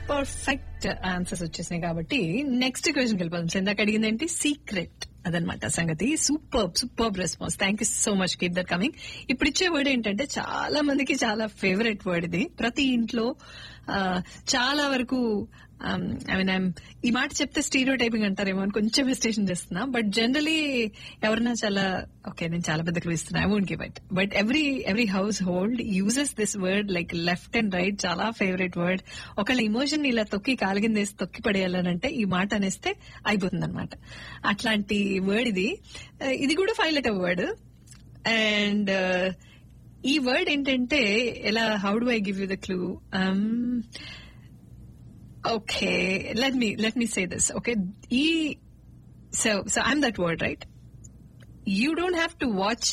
perfect answers వచ్చేసినాయి కాబట్టి next question వెళ్ళిపోతాం ఇందాక అడిగింది ఏంటి సీక్రెట్ అదనమాట సంగతి super super response thank you so much keep that coming ఇప్పుడు ఇచ్చే వర్డ్ ఏంటంటే చాలా మందికి చాలా ఫేవరెట్ వర్డ్ ఇది ప్రతి ఇంట్లో ఆ, చాలా వరకు ఐ మీన్ ఐమ్ ఈ మాట చెప్తే స్టీరియో టైపింగ్ అంటారేమో అని కొంచెం హెసిటేషన్ చేస్తున్నా బట్ జనరలీ ఎవరన్నా చాలా ఓకే నేను చాలా పెద్ద ఇస్తున్నా I won't give it but every every house hold uses this word like left and right చాలా ఫేవరెట్ వర్డ్ ఒకళ్ళ ఇమోషన్ ఇలా తొక్కి కాలిగిందేసి తొక్కి పడేయాలనంటే ఈ మాట అనేస్తే అయిపోతుంది అనమాట అట్లాంటి వర్డ్ ఇది Uh, ఇది కూడా ఫైవ్ లెటర్ వర్డ్ అండ్ ఈ వర్డ్ ఏంటంటే ఎలా how do I give you the clue okay let me let me say this okay ఈ so so I'm that word right you don't have to watch